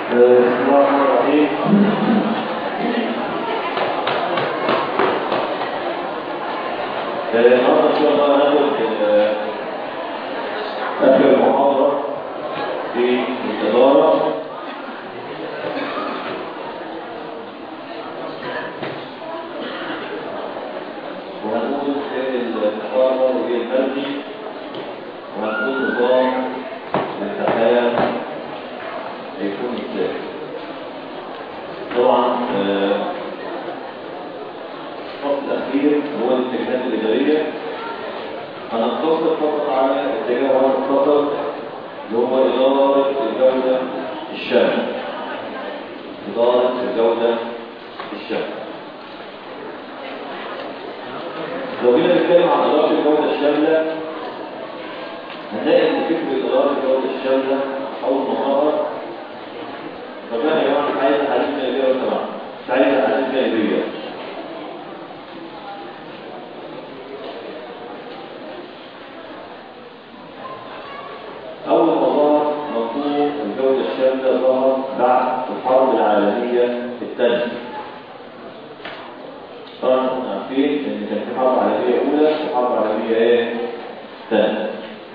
بسم الله الرحمن الرحيم النهارده ان شاء الله هناخد اخر محاضره في الاداره وهنقول ايه الاداره وايه المبني وهنقول نظام الامتحان هيكون ازاي طبعا آه، الفصل الاخير هو الاتجاهات الاداريه هنقتصر فقط على اتجاه واحد فقط اللي هو اداره الجوده الشامله اداره الجوده الشامله لو جينا نتكلم عن اداره الجوده الشامله هنلاقي ان فكره اداره الجوده الشامله اول ما ظهر طبعا يا جماعه مش عايز احاديث جانبيه ولا سماع مش عايز احاديث جانبيه اول ما ظهر مفهوم الجوده الشامله ظهر بعد الحرب العالميه الثانيه طبعا احنا عارفين ان كان في حرب عالميه اولى وحرب عالميه ايه ثانيه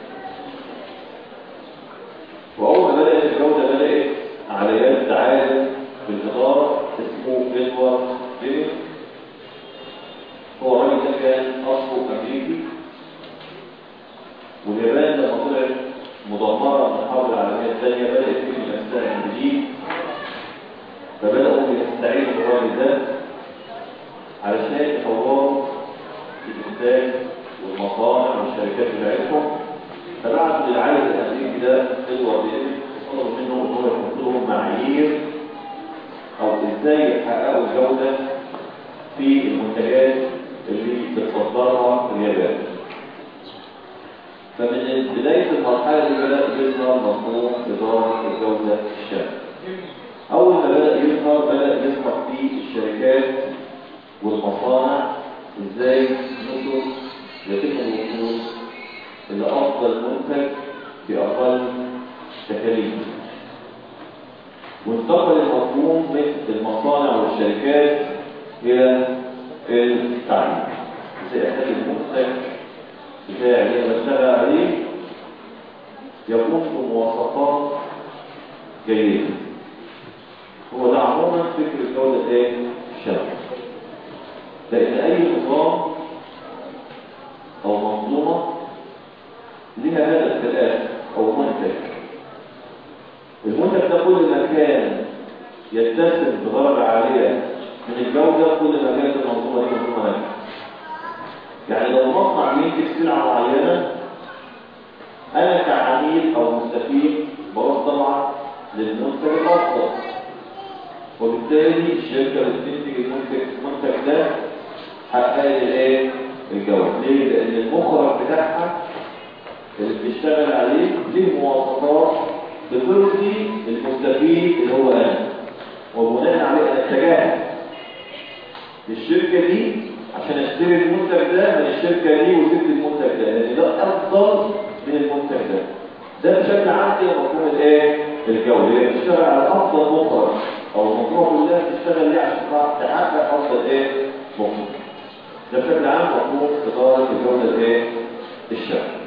واول ما بدات الجوده بدات على يد عالم في الاداره اسمه ادوارد ديمينج هو الراجل ده كان اصله امريكي واليابان لما طلعت مدمره من الحرب العالميه الثانيه بدات تبني نفسها من جديد فبداوا يستعينوا بالراجل ده علشان يطوروا الانتاج والمصانع والشركات بتاعتهم فبعتوا للعالم الامريكي ده ادوارد ديمينج طلبوا منه ان هو يحط لهم معايير او ازاي يحققوا الجوده في المنتجات اللي بتصدرها اليابان فمن بدايه المرحله دي بدا يظهر مفهوم اداره الجوده الشامله اول ما بدا يظهر بدا يظهر في الشركات والمصانع ازاي نقدر يتم الوصول الى افضل منتج باقل تكاليف وانتقل المفهوم من المصانع والشركات الى التعليم ازاي احتاج المنتج بتاعي اللي انا بشتغل عليه يكون بمواصفات جيده هو ده عموما فكر الجوده ايه الشامله لان اي نظام او منظومه لها هدف في الاخر او منتج المنتج ده كل ما كان يتسم بدرجة عالية من الجودة كل ما كانت المنظومة دي منظومة ناجحة. يعني لو مصنع بينتج سلعة معينة أنا كعميل أو مستفيد بروح طبعا للمنتج الأفضل وبالتالي الشركة اللي بتنتج المنتج المنتج ده حقق لي الايه؟ الجودة ليه؟ لأن المخرج بتاعها اللي بتشتغل عليه ليه مواصفات بترضي المستفيد اللي هو انا وبناء عليه انا اتجاهل للشركه دي عشان اشتري المنتج ده من الشركه دي وسبت المنتج ده لان ده افضل من المنتج ده ده بشكل عام كده مفهوم الايه الجوده اللي بتشتغل على افضل مخرج او المنظومه كلها بتشتغل ليه عشان تحقق افضل ايه مخرج ده بشكل عام مفهوم اداره الجوده الايه الشغل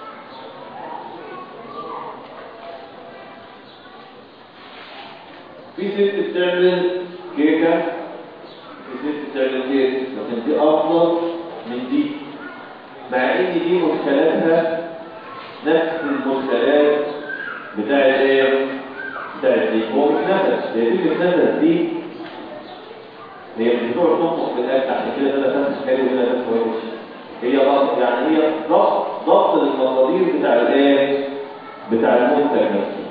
في ست بتعمل كيكة في ست بتعمل كيكة لكن دي أفضل من دي مع إن دي مدخلاتها نفس المدخلات بتاعت إيه؟ بتاعت دي هو مش نفس هي دي النفس دي هي بتوع تنطق في الأكل عشان كده ده نفس حلو وده نفس وحش هي ضغط يعني هي ضغط ضغط المقادير بتاع الإيه؟ بتاع المنتج نفسه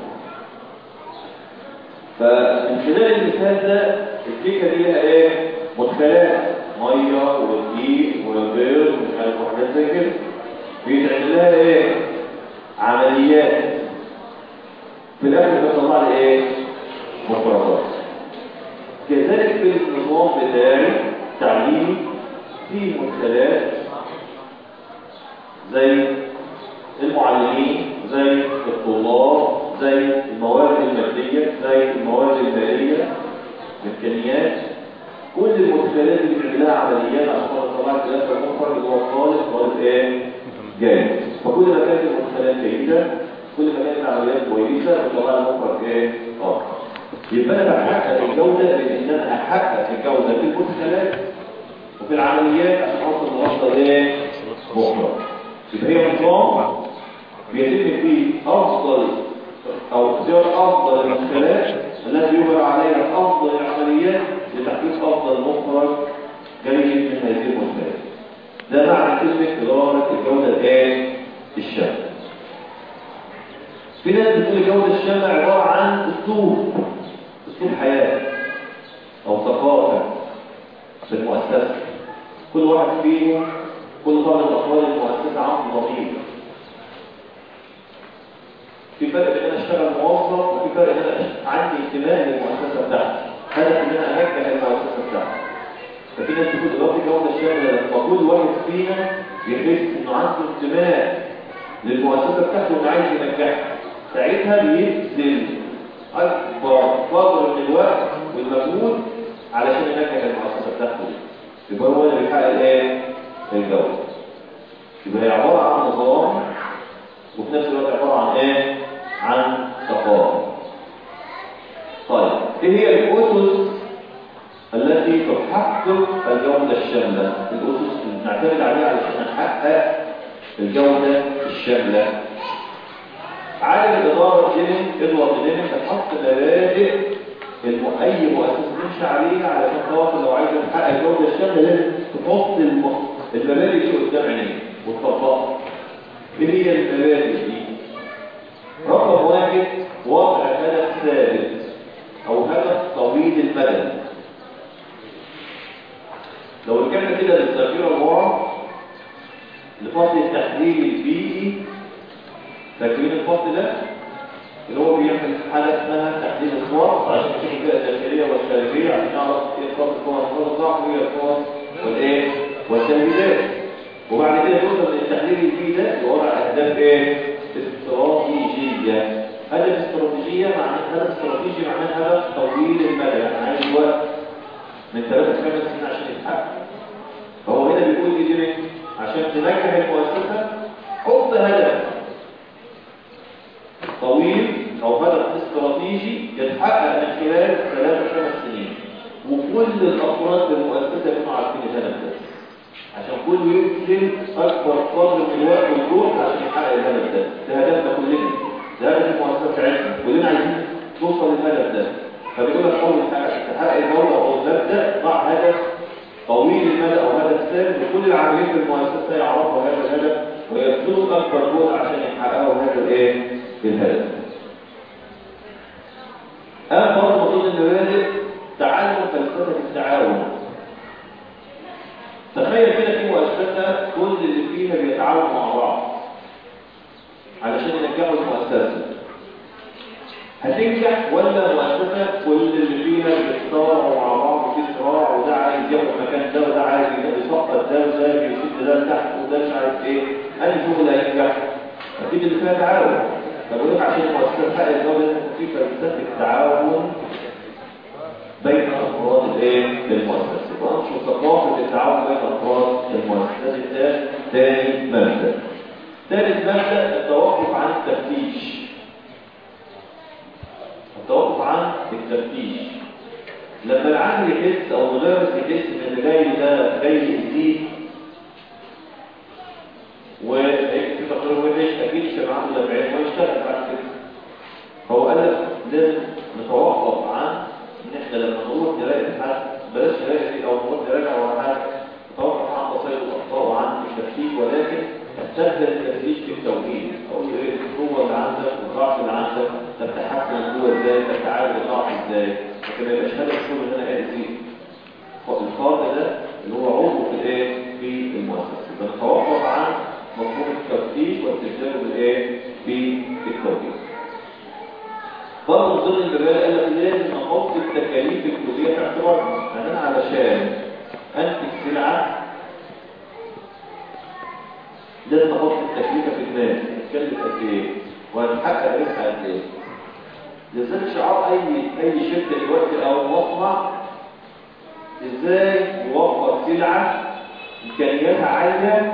فمن خلال المثال ده الكيكه دي لها ايه مدخلات ميه ودقيق وبيض ومش عارف وحاجات زي كده بيتعمل لها ايه عمليات في الاخر بيطلع لي ايه مفردات كذلك في النظام بتاعي تعليمي في مدخلات زي المعلمين زي الطلاب زي الموارد المادية زي الموارد المالية الإمكانيات كل المدخلات اللي بيعملها عمليات عشان تطلع الثلاثة المخرج اللي هو الطالب طالب ايه؟ جاي فكل ما كانت المدخلات جيدة كل ما كانت العمليات كويسة بتطلع المخرج ايه؟ اه يبقى انا بحقق الجودة لان انا احقق الجودة في المدخلات وفي العمليات عشان اوصل لافضل ايه؟ مخرج يبقى هي نظام بيتم فيه افضل او اختيار افضل المدخلات التي يوجد عليها افضل العمليات لتحقيق افضل مخرج جيد من هذه المدخلات ده معنى كلمه اداره الجوده الايه الشامله في ناس بتقول الجوده الشامله عباره عن اسلوب اسلوب حياه او ثقافه في المؤسسه كل واحد فيهم كل فرد من افراد المؤسسه عنده ضمير في فرق بين انا اشتغل موظف وفي فرق ان انا عندي انتماء للمؤسسه بتاعتي هدف ان انا انجح المؤسسه بتاعتي ففي ناس بتقول اضافه الجوده الشامله لما كل واحد فينا يحس انه عنده انتماء للمؤسسه بتاعته وانه عايز ينجحها ساعتها بيبذل اكبر قدر من الوقت والمجهود علشان ينجح المؤسسه بتاعته دي يبقى هو اللي بيحقق ايه؟ الجوده يبقى هي عباره عن نظام وفي نفس الوقت عباره عن ايه؟ عن ثقافه طيب ايه هي الاسس التي تحقق الجوده الشامله الاسس اللي بنعتمد عليها علشان نحقق الجوده الشامله عالم الاداره جينين ادوارد جينين حط مبادئ الم... اي مؤسسه تمشي عليها علشان خاطر لو عايز تحقق الجوده الشامله لازم تحط الم... المبادئ دي قدام عينيك وتطبقها ايه هي المبادئ دي رقم واحد وضع هدف ثابت او هدف طويل المدى لو رجعنا كده للذاكره لورا لفصل التحليل البيئي فاكرين الفصل ده اللي هو بيعمل حاجه اسمها تحليل الصور عشان نشوف البيئه الداخليه والخارجيه عشان نعرف ايه الصور الصور الصور الضعف وايه الصور والايه والتمهيدات وبعد كده توصل للتحليل البيئي ده لوضع اهداف ايه استراتيجيه هدف استراتيجيه معناه هدف استراتيجي معناه هدف طويل المدى يعني عايز وقت من ثلاث لخمس سنين عشان يتحقق فهو هنا بيقول ايه دي عشان تنجح المؤسسه حط هدف طويل او هدف استراتيجي يتحقق من خلال ثلاث خمس سنين وكل الافراد في المؤسسه يكونوا عارفين الهدف ده عشان كله يبذل اكبر قدر من الوقت والجهد عشان يحقق الهدف ده ده هدفنا كلنا ده هدف المؤسسه بتاعتنا كلنا عايزين توصل للهدف ده فبيقول لك اول حاجه عشان تحقق الدوله او المبدا ضع هدف طويل المدى او هدف ثابت لكل العاملين في المؤسسه يعرفوا هذا الهدف ويبذلوا اكبر جهد عشان يحققوا هذا الايه الهدف أهم برضه من ضمن المبادئ تعلم فلسفة التعاون تخيل كده في مؤسسة كل اللي فيها بيتعاونوا مع بعض علشان ينجحوا المؤسسة هتنجح ولا مؤسسة كل اللي فيها بيتصارعوا مع بعض في صراع وده عايز ياخد مكان ده وده عايز يسقط ده وده بيشد ده لتحت وده مش عارف ايه أنهي شغل هينجح؟ أكيد اللي فيها تعاون فبقول لك عشان المؤسسة تحقق الجودة لازم في فلسفة التعاون بين أفراد الايه؟ المؤسسة وأنشر ثقافة التعاون بين أفراد المؤسسة ده ثاني مبدأ ثالث مبدأ التوقف عن التفتيش التوقف عن التفتيش لما العامل يحس او المدرس يحس ان اللي جاي ده جاي يأذيه وهيك في تقرير وحش اكيد مش هيبقى عنده دفعين ويشتغل بعد كده فهو قال لك لازم نتوقف عن ان احنا لما نروح نراقب حد بلاش نراقب او نروح نراجع ورا حد نتوقف عن تصيد الاخطاء وعن التفتيش ولكن استخدم التفتيش في التوجيه اقول له ايه القوه اللي عندك والضعف اللي عندك تتحكم القوه ازاي تتعامل الضعف ازاي لكن ما يبقاش هدف كله ان انا اذي الفرد ده اللي هو عضو في الايه في المؤسسه بنتوقف عن مفهوم التفتيش واستخدامه بالايه بالتوجيه برضه من ضمن البرنامج قال لك لازم نحط التكاليف الكليه في اعتبارنا يعني انا علشان انتج سلعه لازم احط التكلفه في دماغي هتكلف قد ايه وهتحقق ربح قد ايه لذلك شعار اي اي شركه دلوقتي او مصنع ازاي يوفر سلعه امكانياتها عاليه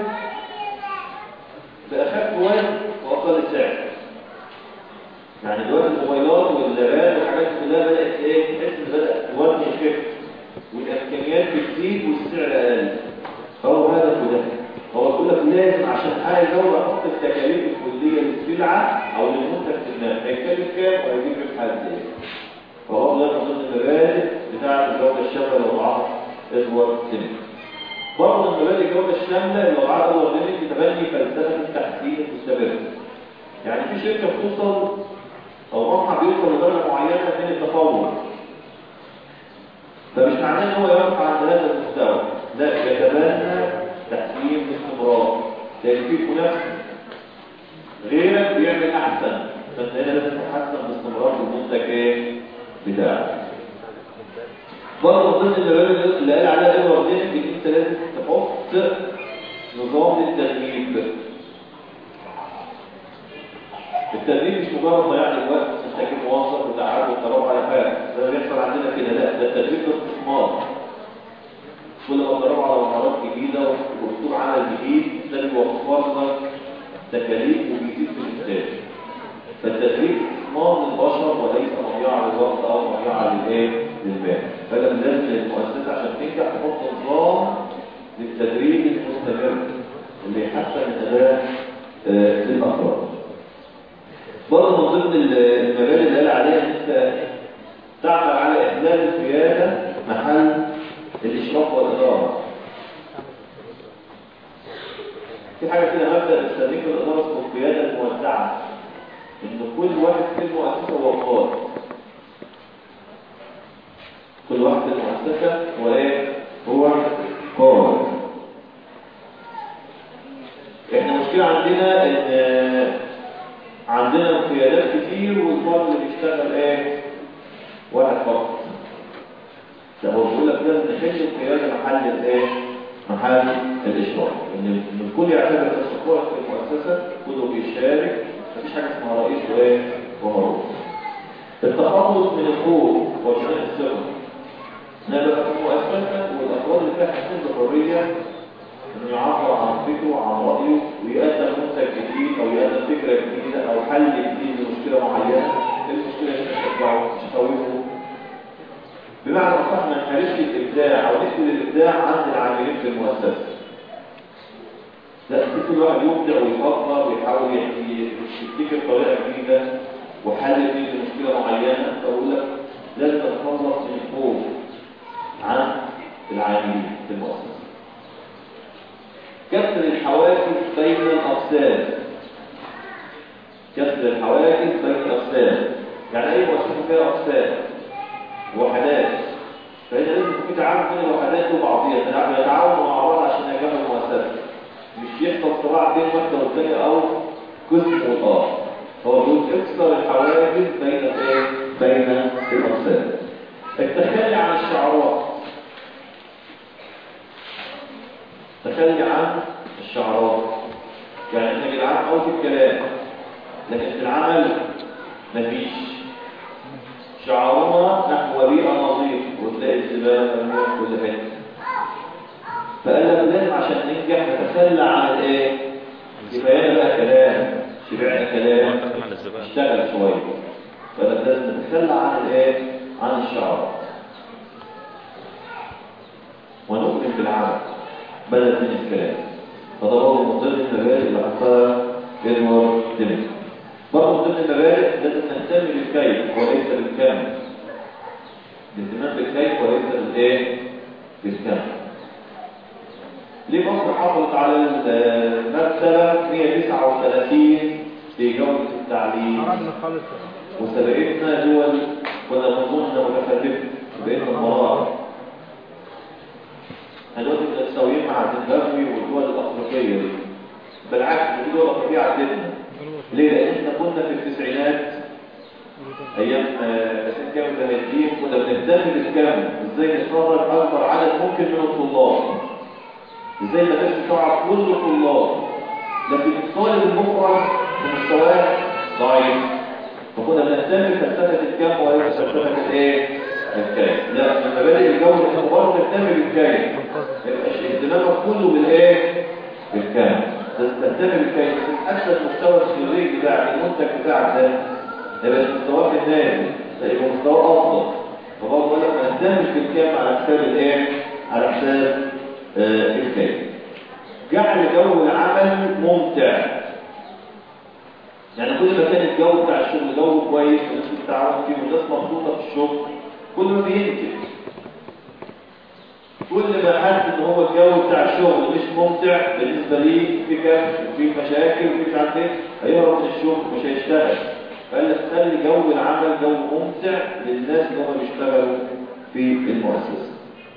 باخف وقت واقل سعر يعني دلوقتي الموبايلات واللابات والحاجات دي كلها بدات ايه تحس ان بدات الوزن يخف والامكانيات بتزيد والسعر اقل هو هدفه ده هو بيقول لك لازم عشان اعلى جوده احط التكاليف الكليه للسلعه او للمنتج في النهايه هيكلف كام وهيجيب ربح قد ايه فهو ده من ضمن المبادئ بتاعه الجوده الشامله لوضعها ادوارد سيمك برضه من مبادئ الجوده الشامله اللي وضعها ادوارد سيمك تبني فلسفه التحسين المستمر يعني في شركه بتوصل او مصنع بيوصل لدرجه معينه من التفوق فمش معناه ان هو يرفع عند هذا المستوى لا يتبنى تحسين باستمرار لان في منافسه غيرك بيعمل احسن فانت هنا لازم تحسن باستمرار في المنتج ايه بتاعك برضه ضمن المبادئ اللي قال عليها ادوارد دينك ان انت لازم تحط نظام للتدريب التدريب مش مجرد ضياع الوقت انت كده موظف وتعب وتروح على حاجه ده اللي بيحصل عندنا كده لا ده التدريب ده استثمار كل ما تدرب على مهارات جديده واسلوب عمل جديد ده بيوفر لك تكاليف وبيزيد في الانتاج فالتدريب استثمار للبشر وليس مضيعه للوقت او مضيعه للايه للمال فلازم لازم المؤسسه عشان تنجح تحط نظام للتدريب المستمر اللي يحسن الاداء آه للافراد برضه من ضمن المبادئ اللي قال عليها ان انت تعمل على احلال القياده محل الاشراف والاداره في حاجه كده مبدا بنسميه في الاداره اسمه القياده الموزعه ان كل واحد في المؤسسه هو قائد كل واحد في المؤسسه هو ايه هو قائد احنا مشكله عندنا ان عندنا قيادات كتير والفرد اللي بيشتغل ايه واحد فقط ده هو بيقول لك لازم نحل القياده محل الايه محل الاشراف ان الكل يعتبر نفسه قائد في المؤسسه كله بيشارك مفيش حاجه اسمها رئيس وايه ومرؤوس التخلص من الخوف وجنان الثقه نبقى في المؤسسه والافراد اللي فيها حسين الحريه انه يعبر عن فكره وعن رايه ويقدم منتج جديد او يقدم فكره جديده او حل جديد لمشكله معينه المشكله دي تشجعه تخوفه بمعنى اصح ما نحاربش الابداع او نقتل الابداع عند العاملين في المؤسسه لا كل واحد يبدع ويفكر ويحاول يبتكر طريقه جديده وحل جديد لمشكله معينه فاقول لك لازم تتخلص من الخوف عن العاملين في المؤسسه كسر الحواجز بين الأقسام كسر الحواجز بين الأقسام يعني أي مؤسسة فيها أقسام وحدات فهنا لازم يكون في تعاون بين الوحدات وبعضيها يتعاونوا مع بعض عشان ينجحوا المؤسسة مش يحصل صراع بين واحدة والثانية أو قسم والآخر هو بيقول اكسر الحواجز بين الايه؟ بين الأقسام التخلي عن الشعارات تخلي عن الشعارات يعني احنا جدعان قوي في الكلام لكن في العمل مفيش شعارنا نحو بيئة نظيف وتلاقي الزبالة مرمية في كل حته فقال لك لازم عشان ننجح نتخلى عن الايه؟ كفاية بقى كلام شبعنا كلام اشتغل شوية فقال لك لازم نتخلى عن الايه؟ عن الشعارات ونؤمن بالعمل بدل من الكلام فده برضه من ضمن المبادئ اللي حطها ادوارد ديميك برضه من ضمن المبادئ لازم نهتم بالكيف وليس بالكم الاهتمام بالكيف وليس بالايه؟ بالكم ليه مصر حافظت على المرتبة 139 في جودة التعليم وسبقتنا دول كنا نظن متخلفة بقينا المراحل هنقول متساويين مع زيمبابوي والدول الافريقيه دي بالعكس دي دول افريقيه عدتنا ليه؟ لان احنا كنا في التسعينات ايام اساسا كام مجاهدين كنا بنهتم بالكم ازاي نخرج اكبر عدد ممكن من الطلاب ازاي المدارس تعرف كل الطلاب لكن الطالب المفرد بمستواه ضعيف فكنا بنهتم بفلسفه الكم وليس فلسفه الايه الكيف لا من مبادئ الجوده احنا برضه نهتم بالكيف ما يبقاش اهتمامك كله بالايه بالكم تهتم بالكيف اكثر مستوى السلوك بتاعك المنتج بتاعك ده يبقى مستواه النازل يبقى مستواه افضل فبرضه بقول لك ما نهتمش بالكم على حساب الايه على حساب آه الكيف جعل جو العمل ممتع يعني كل ما كان الجو بتاع الشغل جو كويس والناس بتتعاون فيه والناس مبسوطه في الشغل كل ما بينتج كل ما حس ان هو الجو بتاع الشغل مش ممتع بالنسبه ليه في كف وفي مشاكل وفي مش عارف ايه هيهرب من الشغل مش هيشتغل فقال لك خلي جو العمل جو ممتع للناس اللي هم بيشتغلوا في المؤسسه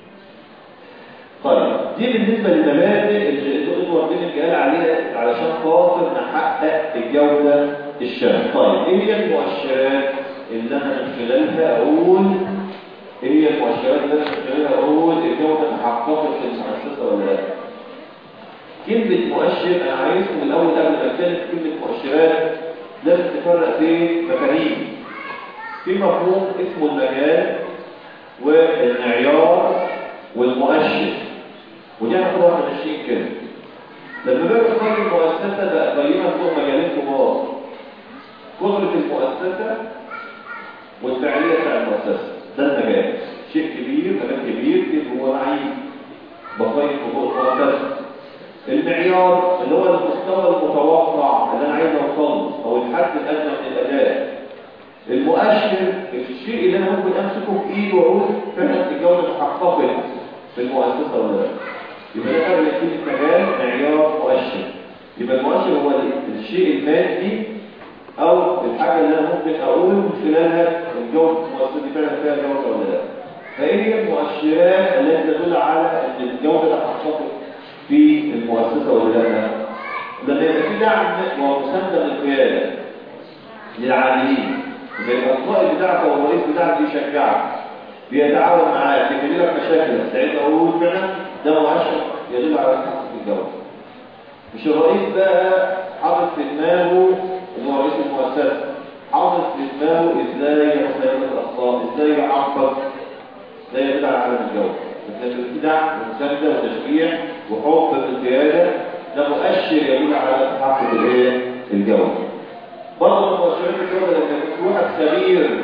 طيب دي بالنسبه للمبادئ اللي ادوارد بينك قال عليها علشان خاطر نحقق الجوده الشامله طيب ايه هي المؤشرات اللي انا من خلالها اقول ايه هي المؤشرات اللي انا من خلالها اقول الجوده تحققت في المؤسسه ولا لا كلمه مؤشر انا عايزكم الاول قبل ما اتكلم في كلمه مؤشرات لازم تفرق بين مفاهيم في مفهوم اسمه المجال والمعيار والمؤشر ودي هناخدها واحنا ماشيين كده لما باجي اقيم المؤسسه بقيمها فوق مجالين كبار قدره المؤسسه والفعاليه بتاع المؤسسه ده المجال شيء كبير مجال كبير اللي هو معين بقيم فوق المؤسسه المعيار اللي هو المستوى المتوقع اللي انا عايز اوصله او الحد الادنى من الاداء المؤشر الشيء اللي انا ممكن امسكه في ايدي واقول فعلا الجوده اتحققت في المؤسسه ولا لا يبقى ده فرق بين مجال معيار مؤشر يبقى المؤشر هو الشيء المادي او الحاجه اللي انا ممكن اقول من خلالها الجوده المؤسسه دي فعلا فيها جوده ولا لا فايه هي المؤشرات التي تدل على ان الجوده تحققت في المؤسسه ولا لا لما يبقى في دعم ومسانده من القياده للعاملين يبقى القائد بتاعك او الرئيس بتاعك بيشجعك بيتعاون معاك يحل لك مشاكل ساعتها اقول فعلا ده مؤشر يدل على تحقق الجوده مش الرئيس بقى حاطط في دماغه اللي هو رئيس المؤسسه حاطط في دماغه ازاي يحترم الاخطاء ازاي يعبر ده يدل على عدم الجوده لكن في دعم ومسانده وتشجيع وحب في القياده ده مؤشر يدل على تحقق الايه الجوده برضه من مؤشرات الجوده لما يكون في واحد خبير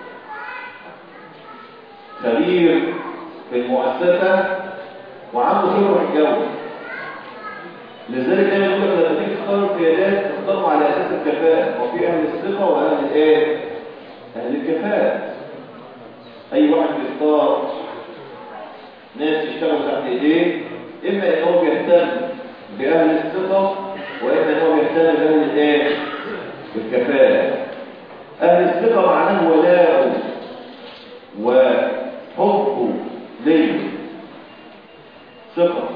خبير في المؤسسه وعنده خبره في الجوده لذلك دايما يقول لك لما تيجي تختار القيادات تختارهم على اساس الكفاءه وفي اهل الثقه واهل الايه اهل الكفاءه اي واحد بيختار ناس يشتغلوا تحت ايديه اما ان هو بيهتم باهل الثقه واما ان هو بيهتم باهل الايه بالكفاءه اهل الثقه معناه ولاءه وحبه ليه ثقه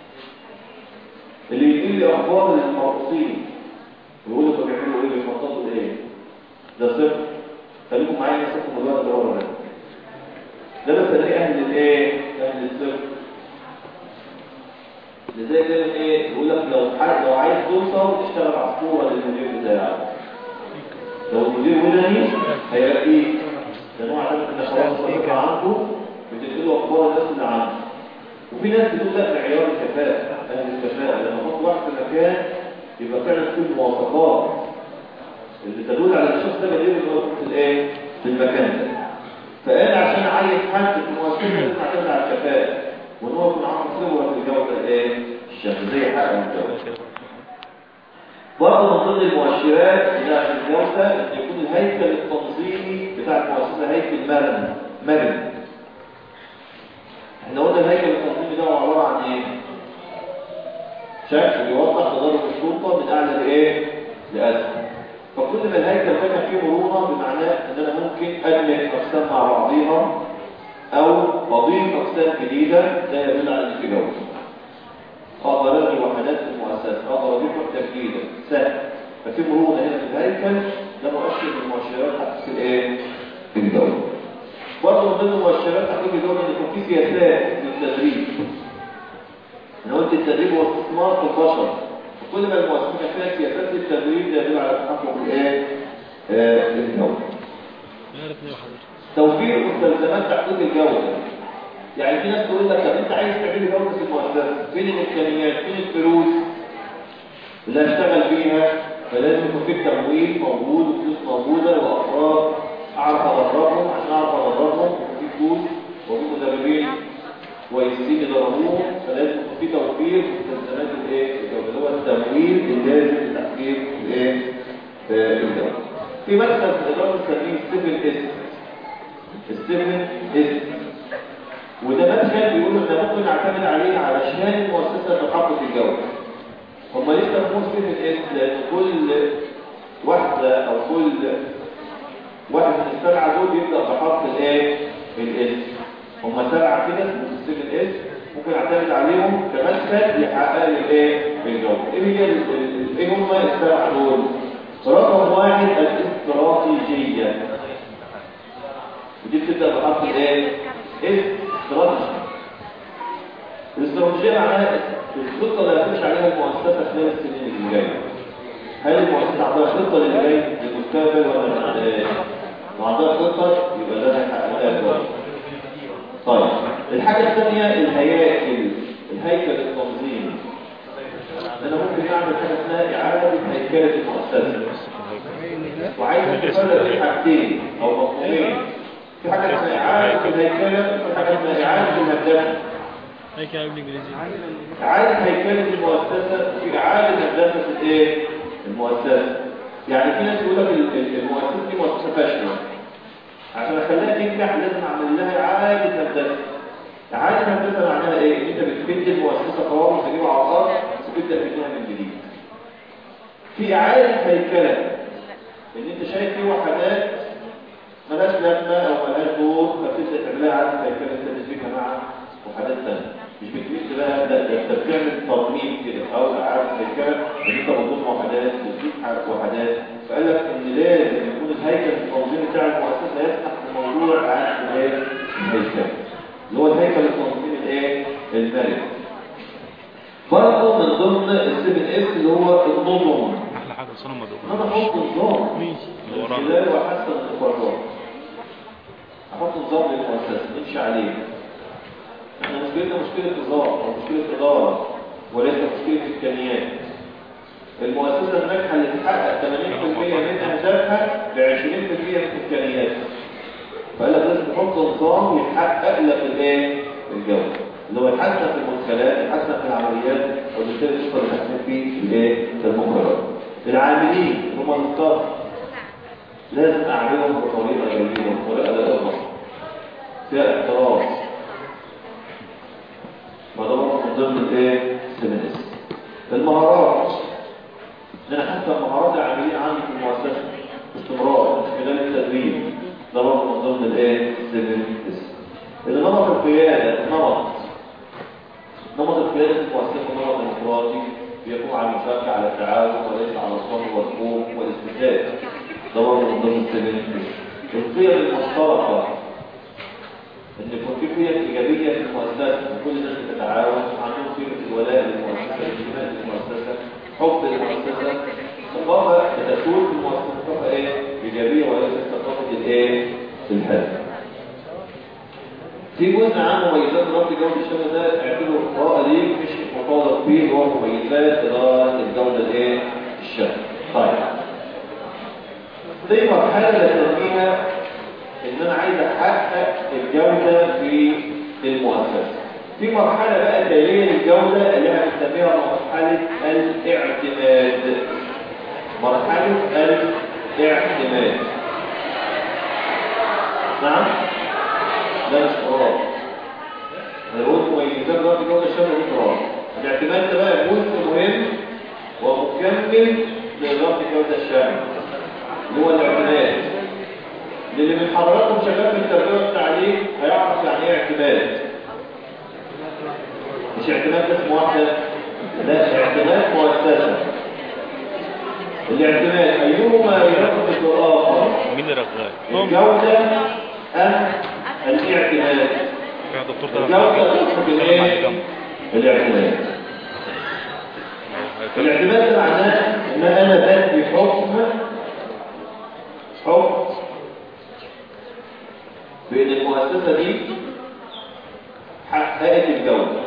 اللي يجي لي اخبار للمرقصين ويقولوا طب بيعملوا ايه بيخططوا لايه ده ثقه خليكم معايا نسيبكم الوقت ده ورا ده بس الاقي اهل الايه اهل الثقه لذلك دايما ايه يقول لك لو حد لو عايز توصل اشتغل عصفوره للمدير بتاعك لو المدير ولاني هيرقيك لان هو عارف ان خلاص الثقه عنده بتديله اخبار الناس اللي عنده وفي ناس بتقول لك معيار الكفاءه اهل الكفاءه لما احط واحد في مكان يبقى فعلا في مواصفات اللي تدل على الشخص ده مدير في الايه في المكان ده فقال عشان اعين حد في المؤسسه لازم اعتمد على الكفاءه وان هو يكون عنده خبره في الجوده الايه الشخصيه حق الجوده برضه من ضمن المؤشرات بتاعت الجوده ان يكون الهيكل التنظيمي بتاع المؤسسه هيكل مرن مرن احنا قلنا الهيكل التنظيمي ده هو عباره عن ايه شكل بيوضح تدرج السلطه من اعلى لايه لاسفل فكل ما الهيكل ده كان فيه مرونه بمعناه ان انا ممكن ادمج اقسام مع بعضيها او اضيف اقسام جديده ده يدل على ان في جوده اقدر ابني وحدات في المؤسسه اقدر اضيف وحده جديده سهل ففي مرونه هنا في الهيكل ده مؤشر من المؤشرات تحقيق الايه الجوده برضه من ضمن مؤشرات تحقيق الجوده ان يكون في سياسات للتدريب انا قلت التدريب هو استثمار في البشر كل ما المؤسسه فيها سياسات للتدريب ده يدل على تحقق الايه آه، الجودة توفير مستلزمات تحقيق الجودة يعني في ناس تقول لك طب انت عايز تعمل جودة في المؤسسة فين الامكانيات فين الفلوس اللي هشتغل فيها فلازم يكون في تمويل موجود وفلوس موجودة وافراد اعرف ادربهم عشان اعرف ادربهم وفي فلوس وفي مدربين كويسين يدربوهم فلازم يكون في توفير مستلزمات الايه الجودة اللي هو التمويل اللازم لتحقيق الايه آه، الجودة في مركز اداره بنسميه 7 اس السيفن اس وده مدخل بيقولوا ان ممكن نعتمد عليه علشان المؤسسه تحقق الجوده هم ليه سموه 7 اس لان كل واحده او كل واحد من السبعه دول بيبدا بحرف الايه الاس هم سبعه كده اسمهم 7 اس ممكن اعتمد عليهم كمدخل يحقق لي الايه الجوده ايه هي ال- ال- ايه هم السبعه دول رقم واحد الاستراتيجيه ودي بتبدا بحرف الايه استراتيجي الاستراتيجيه معناها الخطه اللي هتمشي عليها المؤسسه خلال السنين اللي جايه هل المؤسسه عندها خطه للي جاي للمستقبل ولا ما عندهاش لو عندها خطه يبقى ده هيحقق لها كويس طيب الحاجه الثانيه الهياكل الهيكل التنظيمي انا ممكن اعمل حاجه اسمها اعاده هيكله المؤسسه وعايز اتفرق بين حاجتين او مفهومين في حاجه اسمها اعاده الهيكله وفي حاجه اسمها اعاده المهندسه هيك يا بالانجليزي اعاده هيكله المؤسسه وفي اعاده هندسه الايه المؤسسه يعني في ناس يقول لك ال- ال- المؤسسه دي مؤسسه فاشله عشان اخليها تنجح لازم اعمل لها اعاده هندسه اعاده هندسه معناها ايه ان انت بتبدل المؤسسه قوام تجيبها على الارض وتبدا تبنيها من جديد في اعاده هيكله ان انت شايف في وحدات ملهاش لازمه او ملهاش دور فبتبدا تعملها عاده هيكله انت تشبكها مع وحدات ثانيه مش بتميل بقى لا ده انت بتعمل ترميم كده او اعاده هيكله ان انت بتضم وحدات بتجيب وحدات فقال لك ان لازم يكون الهيكل التنظيمي بتاع المؤسسه يسمح بموضوع اعاده الايه الهيكله اللي هو الهيكل التنظيمي الايه المرن برضه من ضمن السيفن اس اللي هو النظم احلى حاجه صنم ان مدوب انا احط نظام ماشي من ورانا. خلاله احسن القرارات احط نظام للمؤسسه نمشي عليه احنا مشكلتنا مشكله نظام او مشكله اداره وليس مشكله امكانيات المؤسسه الناجحه اللي تحقق 80% من اهدافها ب 20% من امكانياتها فقال لك لازم تحط نظام يحقق لك الايه الجوده اللي هو يحسن في المدخلات يحسن في العمليات وبالتالي تقدر تحسن في الايه المقررات العاملين اللي هم الستاف لازم اعملهم بطريقه جميله بطريقه لائقه فيها احترام وده برضه من ضمن الايه سمن اس المهارات ان انا حتى مهارات العاملين عندي في المؤسسه باستمرار مش خلال التدريب ده برضه من ضمن الايه سمن اس النمط القياده نمط نمط القياده في المؤسسه نمط ديمقراطي بيقوم على المشاركه على التعاون وليس على الصبر والخوف والاستجابه ده برضه من ضمن السمن اس القيم المشتركه ان يكون في قيم ايجابيه في المؤسسه وكل الناس بتتعاون عندهم قيمه الولاء للمؤسسه الانتماء للمؤسسه حب للمؤسسه ثقافه بتكون في المؤسسه ثقافه ايه ايجابيه وليست ثقافه الايه الهدم في جزء عن مميزات ربط جوده الشغل ده اعتبره قراءه ليك مش مطالب فيه اللي هو مميزات اداره الجوده الايه الشغل طيب دي مرحله بسميها ان انا عايز احقق الجودة في المؤسسة في مرحلة بقى تالية للجودة اللي احنا بنسميها مرحلة الاعتماد مرحلة الاعتماد نعم لا مش قرار انا بقول مميزات ربط جودة الشغل دي قرار الاعتماد ده بقى جزء مهم ومكمل لربط جودة الشغل اللي هو الاعتماد اللي من حضراتكم شغال في التربيه والتعليم هيعرف يعني ايه اعتماد مش اعتماد اسم واحده لا اعتماد مؤسسه الاعتماد ايهما يرتبط بالاخر مين اللي رغاي؟ الجوده ام الاعتماد يا دكتور ده الجوده ترتبط بالايه الاعتماد الاعتماد ده معناه ان انا بدي حكم بان المؤسسه دي حققت الجوده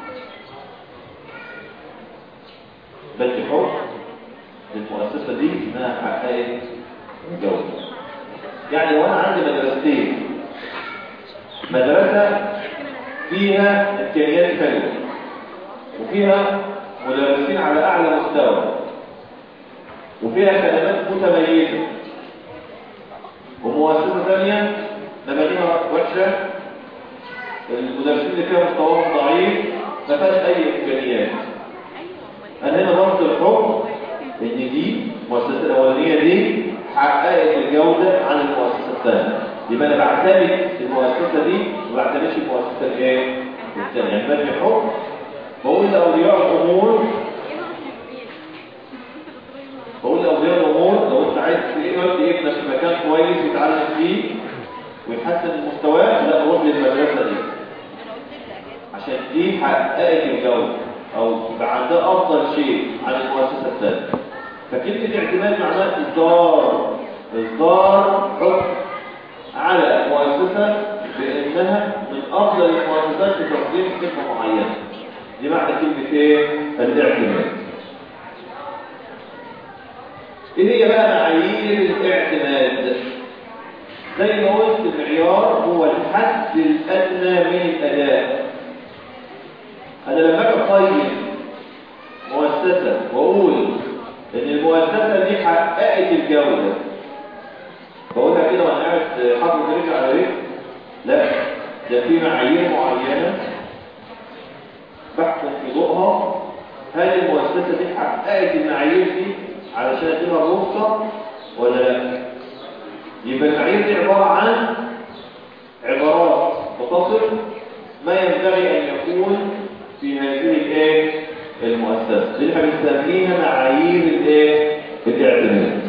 بدي حكم للمؤسسه دي انها حققت الجوده يعني لو انا عندي مدرستين مدرسه فيها امكانيات حلوه وفيها مدرسين على اعلى مستوى وفيها خدمات متميزه ومؤسسه ثانيه مبانيها وحشه المدرسين اللي فيها مستواهم ضعيف ما فيهاش اي امكانيات انا هنا ضبط الحكم ان دي المؤسسه الاولانيه دي حققت الجوده عن المؤسسه الثانيه يبقى انا بعتمد المؤسسه دي ما بعتمدش المؤسسه الايه الثانيه يعني بدي حكم بقول لاولياء الامور بقول لاولياء الامور لو انت عايز تودي ابنك في مكان كويس يتعلم فيه ويحسن مستواه لا روح للمدرسه دي عشان دي حققت الجوده او يبقى عندها افضل شيء عن المؤسسه الثانيه فكلمه الاعتماد معناها اصدار اصدار حكم على مؤسسه بانها من افضل المؤسسات في تقديم خدمه معينه دي معنى كلمه ايه الاعتماد ايه هي بقى معايير الاعتماد زي ما قلت المعيار هو الحد الادنى من الاداء انا لما اجي اقيم مؤسسه واقول ان المؤسسه دي حققت الجوده بقولها كده وانا قاعد حاطط رجل على رجل لا ده في معايير معينه بحكم في ضوءها هل المؤسسه دي حققت المعايير دي علشان اديها الرخصه ولا لا يبقى المعايير دي عباره عن عبارات بتصل ما ينبغي ان يكون في هذه الايه المؤسسه دي احنا بنسميها معايير الايه الاعتماد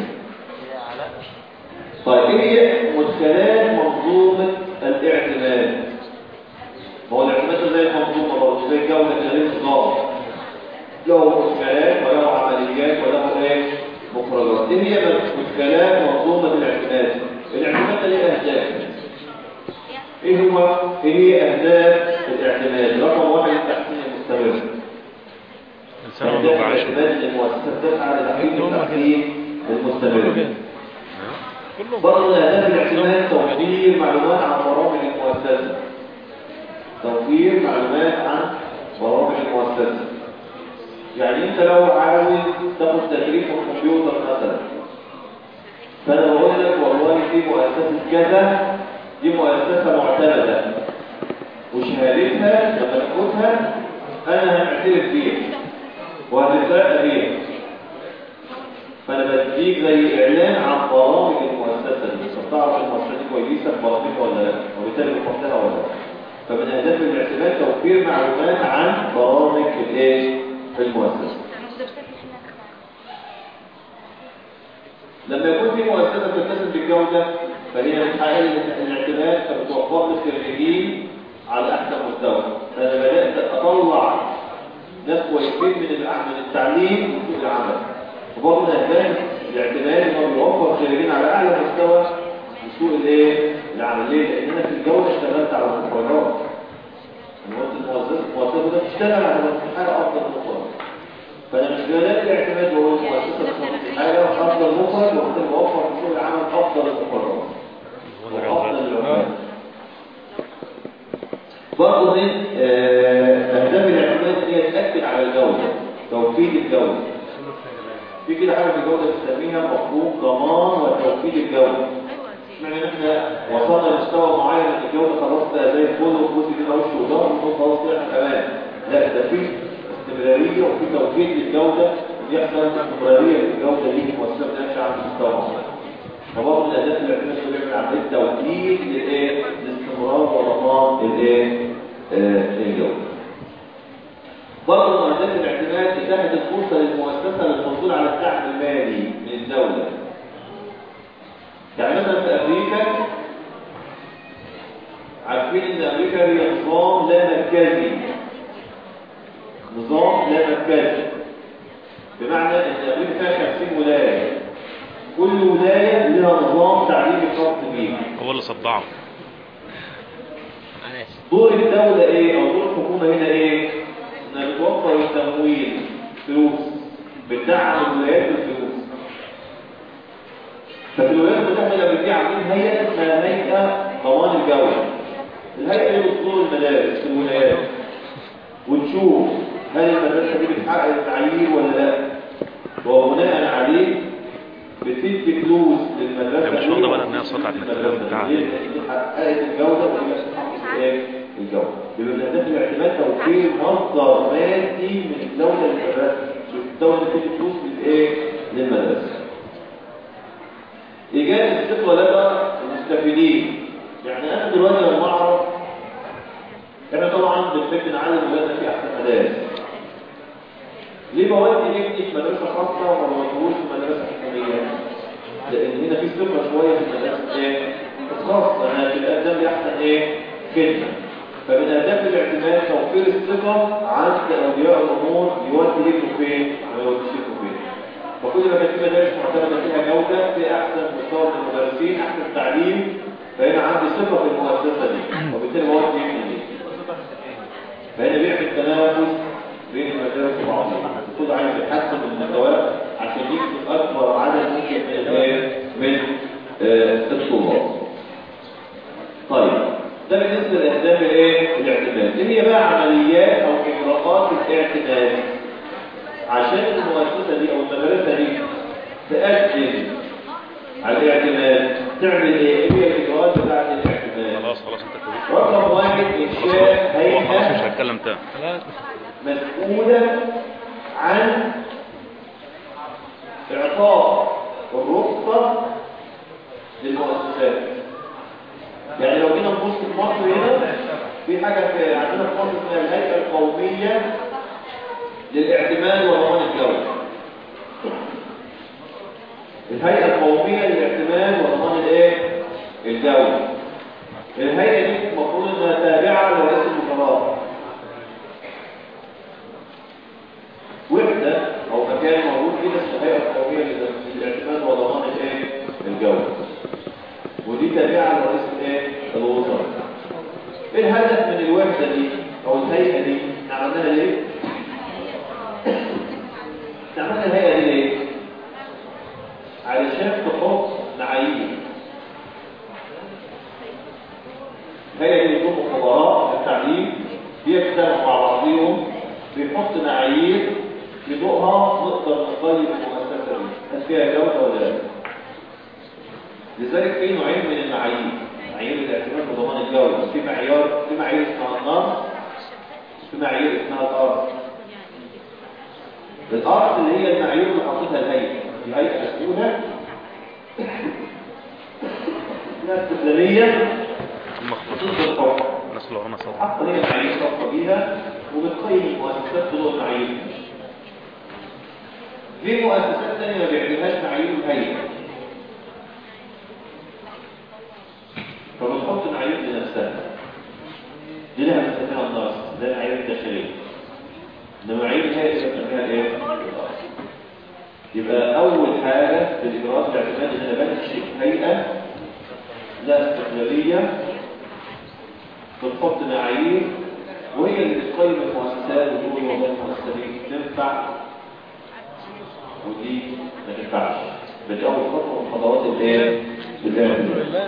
طيب ايه هي مدخلات منظومه الاعتماد هو الاعتماد زي المنظومه برضه زي الجوده كده نظام له مدخلات وله عمليات وله ايه مخرجات ايه هي مدخلات منظومه الاعتماد الاعتماد ده ليه اهداف ايه هو ايه هي اهداف الاعتماد رقم واحد التحسين المستمر الإنسان اهداف والله عايش الاعتماد ان المؤسسه تسعى لتحقيق التحسين المستمر كلهم برضه من اهداف الاعتماد توفير معلومات عن برامج المؤسسه توفير معلومات عن برامج المؤسسه يعني انت لو عاوز تاخد تدريب في الكمبيوتر مثلا فانا بقول لك والله في مؤسسه كذا دي مؤسسه معتمده وشهادتها لما تاخدها انا هعترف بيها وهتترقى بيها فانا بديك زي اعلان عن برامج المؤسسه دي عشان تعرف المؤسسه دي كويسه في برامجها ولا لا وبالتالي بتحطها ولا لا فمن اهداف الاعتماد توفير معلومات عن برامج الايه المؤسسه لما يكون في مؤسسه تلتزم بالجوده فهي بتحقق الاعتماد فبتوفر لي خريجين على احسن مستوى فانا بدات اطلع ناس كويسين من الع- من التعليم وسوق العمل وبرضه من اهداف الاعتماد ان هو بيوفر خريجين على اعلى مستوى لسوق الايه العمل ليه؟ لان انا في الجوده اشتغلت على المخرجات انا قلت المؤسسه المؤسسه ده بتشتغل على حاجه افضل من المخرج فانا مش جاي الاعتماد بقول المؤسسه بتعمل حاجه افضل مخرج وبالتالي بوفر في سوق العمل افضل المخرجات وافضل العمال برضه من آه، اهداف الاعتماد ان هي تاكد على الجوده توكيد الجوده في كده حاجه في الجوده بنسميها مفهوم ضمان وتوكيد الجوده يعني ان احنا وصلنا لمستوى معين من الجوده خلاص بقى زي الفل وفوز كده وش وظهر ونقول خلاص كده احنا امان لا ده في استمراريه وفي توكيد للجوده بيحصل استمراريه في الجوده دي المؤسسه بتمشي على مستوى معين فبرضه من اهداف الاعتماد هو بيعمل عمليه توكيد للايه؟ الاستمرار وضمان الايه؟ آه، الجوده. برضه من اهداف الاعتماد اتاحه الفرصه للمؤسسه للحصول على الدعم المالي من الدوله. يعني مثلا في امريكا عارفين ان امريكا هي نظام لا مركزي. نظام لا مركزي. بمعنى ان امريكا فيها 50 ولايه. كل ولايه لها نظام تعليمي خاص بيها. هو اللي صدعه دور الدولة ايه او دور الحكومة هنا ايه انها بتوفر التمويل فلوس بتدعم الولايات بالفلوس ففي الولايات المتحدة لما في عاملين هيئة اسمها هيئة ضمان الجودة الهيئة دي بتزور المدارس في الولايات وتشوف هل المدرسة دي بتحقق المعايير ولا لا وبناء عليه بتدي فلوس للمدرسة هي مش دي واخدة بالها إن هي صوت على المدرسة التليفون بتاعها. دي اللي حققت الجودة واللي حققت ايه الجودة يبقى من أهداف الاعتماد توفير مصدر مادي من الدولة للمدرسة الدولة بتدي فلوس للايه للمدرسة إيجاد الثقة لدى المستفيدين يعني أنا دلوقتي لما أعرف احنا طبعا بنحب نعلم ولادنا في أحسن مدارس ليه بودي ابني في مدرسة خاصة وما بوديهوش في مدرسة حكومية؟ لأن هنا في ثقة شوية في المدرسة ايه؟ الخاصة أنا في الأقدام دي أحسن ايه؟ خدمة فمن أهداف الاعتماد توفير الثقة عند أولياء الأمور يودي ابنه فين وما يوديش ابنه فين فكل ما كان في مدارس معتمدة فيها جودة في أحسن مستوى من المدرسين أحسن تعليم فهنا عندي ثقة في المؤسسة دي وبالتالي بودي ابني دي فهنا بيعمل تنافس بين المدارس وبعضها كل عايز يحسن من مستواه عشان يكسب اكبر عدد ممكن من الايه من آه، الطلاب طيب ده بالنسبه لاهداف الايه الاعتماد ايه هي بقى عمليات او اجراءات الاعتماد عشان المؤسسه دي او المدرسه دي تقدم على الاعتماد تعمل ايه ايه هي الاجراءات بتاعه الاعتماد خلاص خلاص انت كويس رقم واحد انشاء هو خلاص مش هيئه هتكلم تاني مسؤولة عن إعطاء الرخصة للمؤسسات يعني لو جينا نبص في مصر هنا في حاجة في عندنا في مصر اسمها الهيئة القومية للاعتماد وضمان الجودة الهيئة القومية للاعتماد وضمان الايه؟ الجودة الهيئة دي المفروض انها تابعة لرئيس الوزراء وحدة أو مكان موجود كده اسمه الهيئة القومية للاعتماد وضمان الايه؟ الجودة. ودي تابعة لرئيس الايه؟ الوزراء. ايه الهدف من الوحدة دي أو الهيئة دي؟ احنا عملناها ليه؟ احنا عملنا الهيئة دي ليه؟ علشان تحط معايير. الهيئة دي بتكون خبراء في التعليم بيجتمعوا مع بعضهم بيحط معايير بضوءها نقدر نقيم المؤسسة دي هل فيها جودة ولا لا؟ لذلك في نوعين من المعايير معايير الاعتماد وضمان الجودة في معيار في معايير اسمها النار في معايير اسمها الأرض الأرض اللي هي المعايير اللي حاططها الهيئة الهيئة مسؤولة ناس استقلالية المخطوط ضد الحكم الناس اللي ورانا صوت حط ليه معايير خاصة بيها وبتقيم المؤسسات بضوء المعايير في مؤسسات ثانية ما بيعملهاش معايير الهيئة فبتحط معايير لنفسها دي لها مستفيها الناس ده المعايير الداخلية انما معايير الهيئة اللي بتعملها ايه؟ يبقى أول حاجة في الإجراءات الاعتماد إن أنا بنشئ هيئة لا استقلالية بتحط معايير وهي اللي بتقيم المؤسسات وتقول والله المؤسسه دي تنفع ودي ما تنفعش بدي اول خطوه من خطوات الايه؟ الاعتماد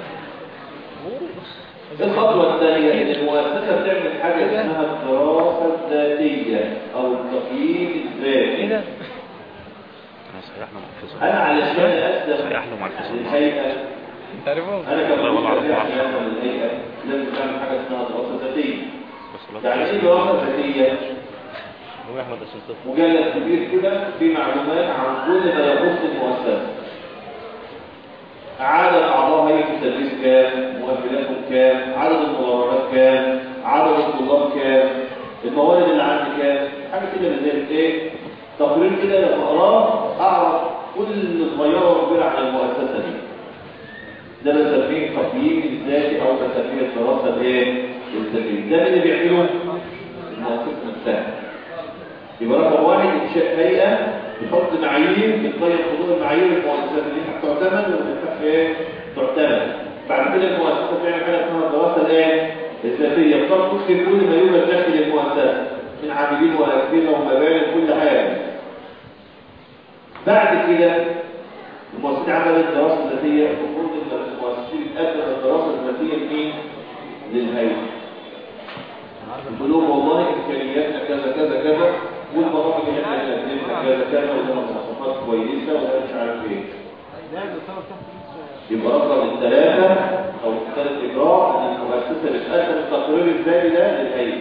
الخطوه الثانيه ان المؤسسه بتعمل حاجه اسمها الدراسه الذاتيه او التقييم الذاتي انا صحيح احنا محفوظين انا علشان اسلم صحيح له محفوظين الهيئه تعرفون انا والله والله كمدير أعرف تابع للهيئه لازم اعمل حاجه اسمها دراسه ذاتيه بس يعني ايه دراسه ذاتيه؟ هو احمد عشان تفهم مجلد كبير كده في معلومات عن كل ما يخص المؤسسة عدد أعضاء هيئة التدريس كام مؤهلاتهم كام عدد المدرجات كام عدد الطلاب كام الموارد اللي عندي كام حاجة كده من ذلك ايه تقرير كده لما اقراه اعرف كل صغيرة وكبيرة عن المؤسسة دي ده بسميه تقييم الذاتي او بسميه الدراسة الايه الذاتية ده مين اللي بيعمله المؤسسة نفسها يبقى رقم واحد انشاء هيئه بتحط معايير بتقيم حضور المعايير المؤسسات اللي تعتمد وما تنفعش ايه تعتمد بعد كده المؤسسه بتعمل حاجه اسمها الدراسه الايه الذاتية بتنطق في كل ما يوجد داخل المؤسسة من عاملين وأجهزة ومباني وكل حاجة بعد كده المؤسسة عملت دراسة ذاتية المفروض ان المؤسسين تقدم الدراسة الذاتية لمين؟ للهيئة يقول لهم والله امكانياتنا كذا كذا كذا والبرامج اللي احنا بنقدمها كذا كذا وده مواصفات كويسه وده مش عارف ايه يبقى رقم الثلاثه او الثالث اجراء ان المؤسسه بتقدم التقرير الذاتي ده للهيئه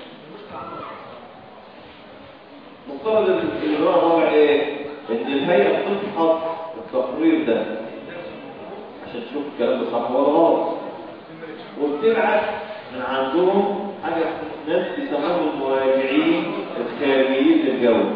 مفترض ان الاجراء الرابع ايه؟ ان الهيئه بتفحص التقرير ده عشان تشوف الكلام ده صح ولا غلط وبتبعت من عندهم حاجة ناس بيسموهم المراجعين الخارجيين للجودة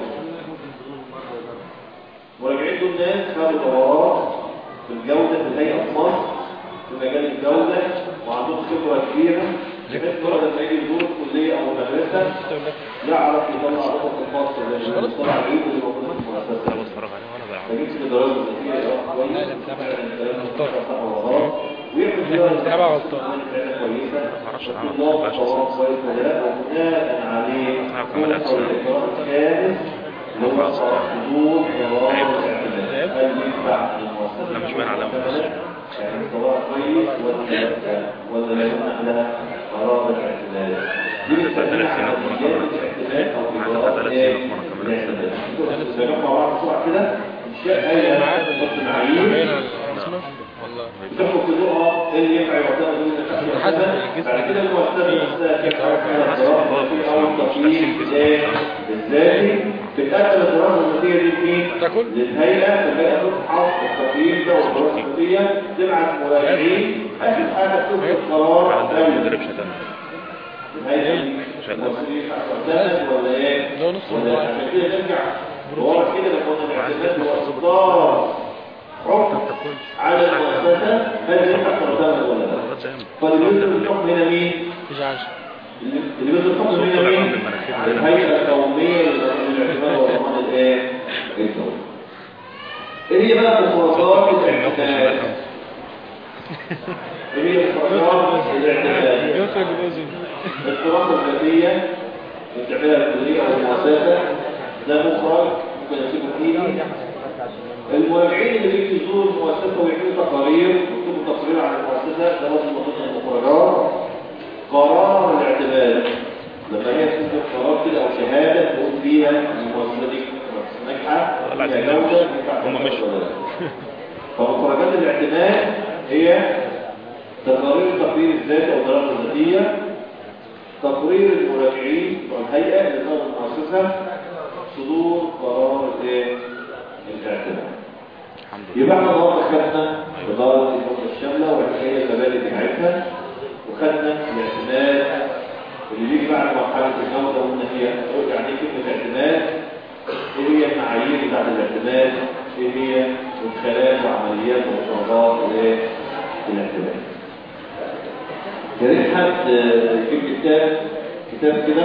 المراجعين دول ناس خدوا دورات في الجودة في الهيئة في مصر في مجال الجودة وعندهم خبرة كبيرة بحيث إن هو لما يجي يزور الكلية أو المدرسة يعرف يطلع رقم الخاص اللي مصطلح العيوب اللي موجودة في المؤسسة انا بتفرج عليه وانا بلعب فجبت من دراسة النتيجة كويس ويعمل بتابع غلطان. كويسة معرفش عنها، الله ما بقاش قرار كويس ولا لا وبناء عليه أنا كمان توصل أحسن. للإجراء الخامس اللي هو صدور قرار الاعتماد هل ينفع للمؤسسة لا، مش باين عليها من بس. يعني قرار كويس ولا لا ولا لا يمنع لها قرار الاعتماد دي بنسميها عمليات الاعتماد او معاك إجراءات ثلاث إيه؟ سنين في مرة كمان. الاعتماد بنجمع مع بعض بسرعة كده انشاء هيئة تحط معايير اسمه والله تاخد في ذوقها ايه اللي ينفع يعتمد من حسب الحسنة الجسم. بعد كده المؤسسة نفسها كيف تعرف الدراسة او التقييم ازاي ازاي بتقدم الدراسة الذاتية دي فين؟ تاكل؟ للهيئة الهيئة تفحص التقييم ده والدراسة الذاتية تبعت مراجعين اخر حاجة تاخد قرار على دولي. المدرب شتان الهيئة دي المصريين هتعتمد ولا ايه؟ لو نص ولا الوقت. عشان كده نرجع ورا كده لما قلنا الاعتماد هو اصدار حكم على المؤسسة هل ينفع تعتمد ولا لا؟ فاللي بيصدر الحكم هنا مين؟ مش عارف اللي اللي بيصدر الحكم هنا مين؟ الهيئة القومية للاعتماد والضمان الايه؟ الدولي. ايه هي بقى مفردات الاعتماد؟ ايه هي مفردات الاعتماد؟ يخرج الاذن الدراسة الذاتية اللي بتعملها الكلية أو المؤسسة ده مخرج ممكن يكتبوا فيه المراجعين اللي بيجوا يزوروا المؤسسة ويعملوا تقارير يكتبوا تقرير عن المؤسسة ده برضه من ضمن المخرجات قرار الاعتماد لما هي تصدر قرار كده أو شهادة تقول فيها إن المؤسسة دي مؤسسة ناجحة والله فيها العظيم جودة ينفع هم تعتمد مشوا. ولا لا. فمخرجات الاعتماد هي تقارير التقرير الذاتي أو الدراسة الذاتية تقرير المراجعين والهيئة لإدارة المؤسسة صدور قرار الايه؟ الاعتماد. الحمد لله يبقى احنا النهارده خدنا إدارة الإدارة الشاملة وهي المبادئ بتاعتها وخدنا الاعتماد اللي بيجي بعد مرحلة الجودة قلنا هي يعني ايه كلمة اعتماد؟ ايه هي المعايير بتاعت الاعتماد؟ ايه هي مدخلات وعمليات ومشروعات الايه؟ الاعتماد. يا ريت حد يجيب كتاب كتاب كده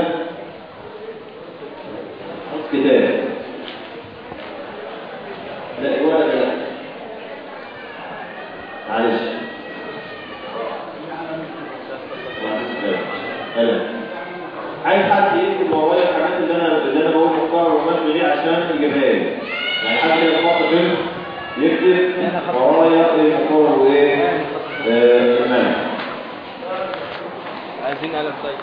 حط كتاب لا ولا لا معلش قلم عايز حد يكتب ورايا الحاجات اللي انا اللي انا بقول مختار وماشي دي عشان يجيبها لي يعني حد كده يحط فيلم يكتب ورايا ايه مختار وايه آه، تمام عايزين قلم طيب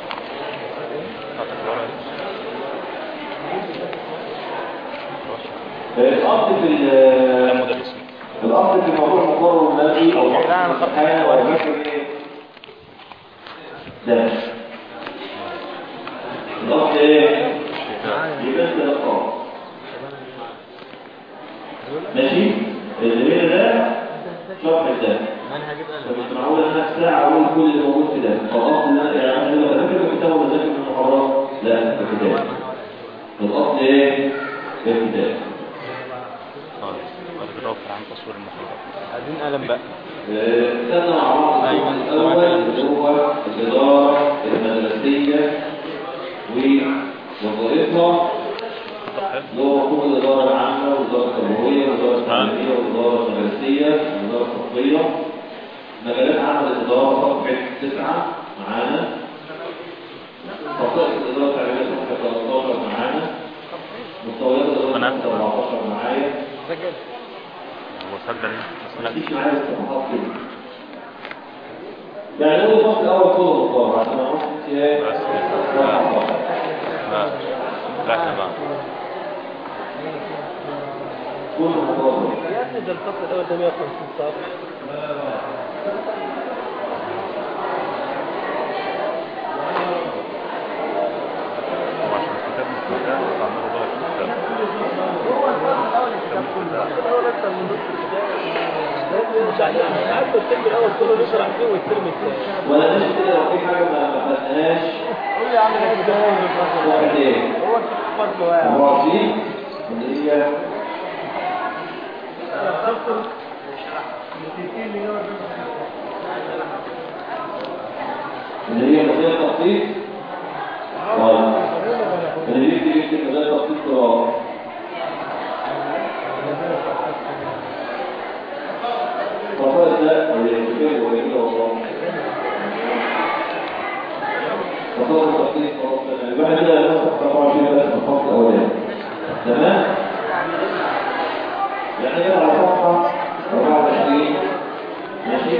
الأصل في ال- مدرس الأصل في موضوع المقرر المالي أو لا، أنا خدت الحياة بالي. والمكر إيه؟ ده الأصل إيه؟ يمثل الأصل ماشي؟ اللي هنا ده شرح ده انا هجيب قلم فمش معقول أنا في ساعة أقول كل اللي موجود في ده فالأصل إن أنا يعني أنا لو بذاكر الكتاب ولا بذاكر من المحاضرات لا ده كتاب الأصل إيه؟ ده كتاب اه بعد كده اوفر عن تصوير المحاضرة عايزين قلم بقى استنى مع بعض أيوة. الأول اللي هو الإدارة المدرسية ووظائفها اللي هو مفهوم الإدارة العامة والإدارة التربوية والإدارة التعليمية والإدارة المدرسية والإدارة الصحية مجالات عمل الإدارة صفحة تسعة معانا خصائص الإدارة التعليمية صفحة 13 معانا مستويات الإدارة أنا صفحة 14 معايا هو سجل بس ما لا تجيش معايا الصفحات كده يعني نقول الفصل الأول كله مطور عشان أروح ايه بس واحد فقط. لا لا احنا بقى كله مطور يا ابني ده الفصل الاول ده 150 صف هو عشان الكتاب مش كتاب فعمال ادور في الكتاب الاول اكتر من نص الكتاب مش عارف عارف الترم الاول كله نشرح فيه والترم الثاني ولا مش كده لو في حاجة ما ما خدناهاش قول لي يا عم الكتاب واحد ايه هو الفصل واحد 24 اللي هي اللي هي مدينة تخطيط طيب اللي بيكتب يكتب مدينة تخطيط قراءة فصائل ده اللي يكتب ويكتب والله فصائل التخطيط خلاص يعني الواحد كده ينصح 24 بس في الفصل الأولاني تمام؟ يعني هي على صفحة 24 ماشي؟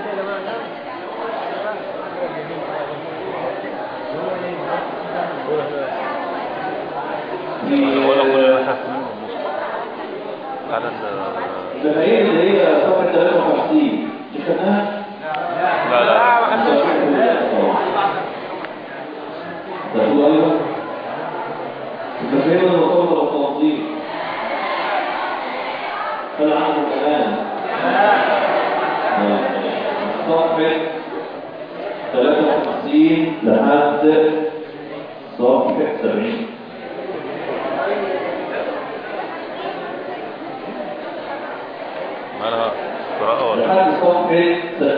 انا بقول لك كل اللي احنا فيه على ال المفاهيم اللي هي صفحة 53 مش خدناها؟ لا لا ده هو ايضا المفاهيم المرتبطة بالتنظيم فلا عنه كمان صفحة 53 لحد صفحة 70 مالها قراءة ولا لحد صفحة 70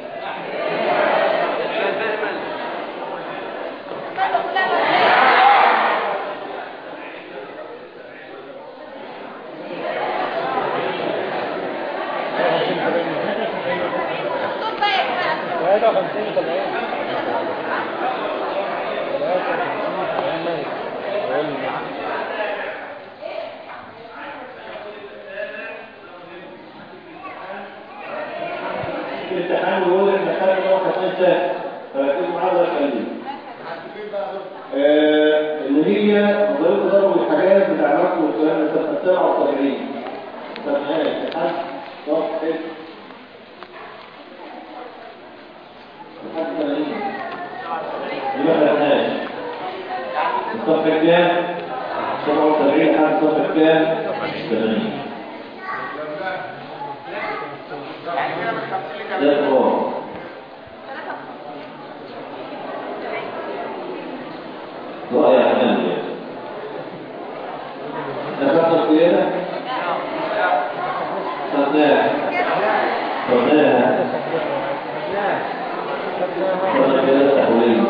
في الامتحان بيقول لك دخلت مرة كمان سهل فركزوا معايا الله يخليك آه، اللي هي نظريه تضارب الحاجات بتاع الرقم والكلام ده سنه 77 سنه امتحان صفحه لحد 80 دي ما خدناش الصفحه كام؟ 77 لحد صفحه كام؟ 80 ده القرآن رأي أعمال دخلت القيادة خدناها خدناها خدنا القيادة التحويلية